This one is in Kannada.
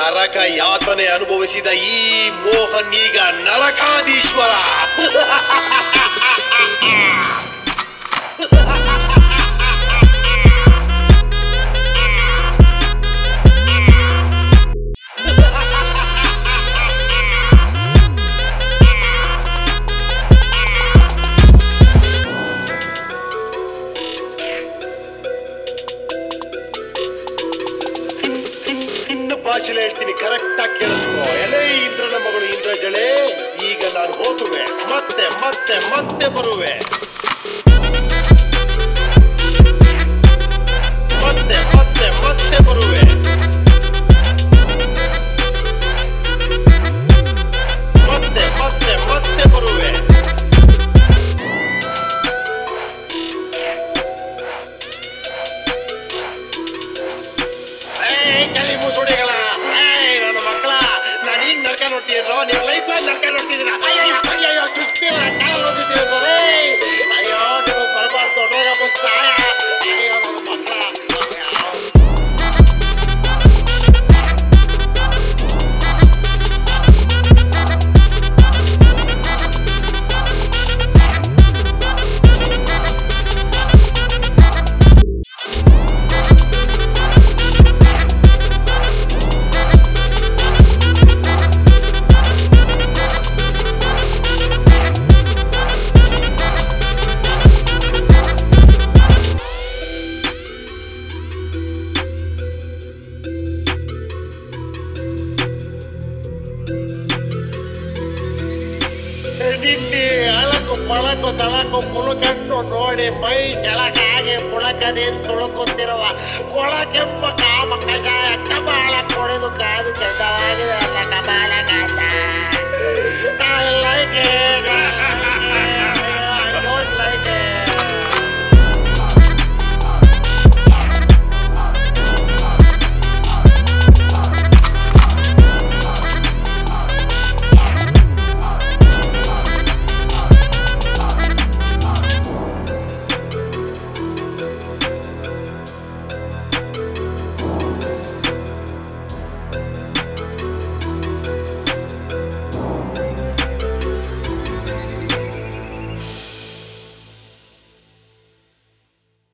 ನರಕ ಯಾತನೆ ಅನುಭವಿಸಿದ ಈ ಮೋಹನ್ ಈಗ ನರಕಾಧೀಶ್ವರ ಇನ್ನು ಭಾಷೆಲೆ ಹೇಳ್ತೀನಿ ಕರೆಕ್ಟ್ ಆಗಿ ಕೇಳಿಸ್ಕೋ ಎಲೆ ಇಂದ್ರನ ಮಗಳು ಇಂದ್ರಜಳೆ ಈಗ ನಾನು ಹೋಗುವೆ ಮತ್ತೆ ಮತ್ತೆ ಮತ್ತೆ ಬರುವೆ ಮತ್ತೆ ಮತ್ತೆ ಮತ್ತೆ ಬರುವೆ ಮತ್ತೆ ಮತ್ತೆ ಮತ್ತೆ ಬರುವೆ ಏಯ್, ಕಲಿ ಮುಸುಡಿಗಳ ಏಯ್, ನನ್ನ ಮಕ್ಕಳ ನಾನು ಈಗ ನಡ್ಕ ನೋಡ್ತಿದ್ರು ನೀವು ಲೈಫ್ ಅಲ್ಲಿ ನಡ್ಕ ನೋಡ್ತಿದ್ದೀರಾ ಅಯ್ಯೋ ಅಯ್ಯೋ ಚುಸ್ತೀರ ಕಾಲ ಓದಿದ್ದೀರ ಅಯ್ಯೋ ನೀವು ಬರಬಾರ್ದು ದೊಡ್ಡೋಗ ಸಾಯ ಅಯ್ಯೋ ನನ್ನ ಮಕ್ಕಳ ಅಯ್ಯೋ. ನಿನ್ನೆ ಅಳಕು ಪಳಕು ತಳಕು ಮುಳುಗಟ್ಟು ನೋಡಿ ಮೈ ಕೆಳಗಾಗಿ ಪುಳಕದಿಂದ ತುಳುಕುತ್ತಿರುವ ಕೊಳ ಕೆಂಪ ಕಾಮ ಕಷಾಯ ಕಬಾಳ ಕೊಡೆದು ಕಾದು ಕೆಂಡವಾಗಿದೆ ಅಲ್ಲ ಕಬ